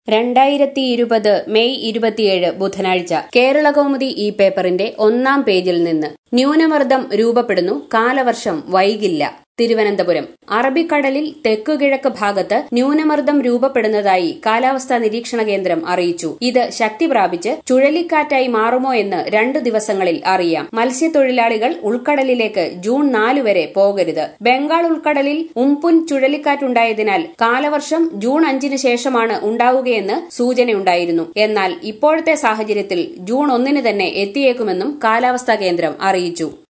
രണ്ടായിരത്തി ഇരുപത് മെയ് ഇരുപത്തിയേഴ് ബുധനാഴ്ച കേരളകൗമുദി ഈ പേപ്പറിന്റെ ഒന്നാം പേജിൽ നിന്ന് ന്യൂനമർദ്ദം രൂപപ്പെടുന്നു കാലവർഷം വൈകില്ല തിരുവനന്തപുരം അറബിക്കടലിൽ തെക്കുകിഴക്ക് ഭാഗത്ത് ന്യൂനമർദ്ദം രൂപപ്പെടുന്നതായി കാലാവസ്ഥാ നിരീക്ഷണ കേന്ദ്രം അറിയിച്ചു ഇത് ശക്തി പ്രാപിച്ച് ചുഴലിക്കാറ്റായി മാറുമോ എന്ന് രണ്ടു ദിവസങ്ങളിൽ അറിയാം മത്സ്യത്തൊഴിലാളികൾ ഉൾക്കടലിലേക്ക് ജൂൺ നാല് വരെ പോകരുത് ബംഗാൾ ഉൾക്കടലിൽ ഉംപുൻ ചുഴലിക്കാറ്റുണ്ടായതിനാൽ കാലവർഷം ജൂൺ അഞ്ചിന് ശേഷമാണ് ഉണ്ടാവുകയെന്ന് സൂചനയുണ്ടായിരുന്നു എന്നാൽ ഇപ്പോഴത്തെ സാഹചര്യത്തിൽ ജൂൺ ഒന്നിന് തന്നെ എത്തിയേക്കുമെന്നും കാലാവസ്ഥാ കേന്ദ്രം അറിയിച്ചു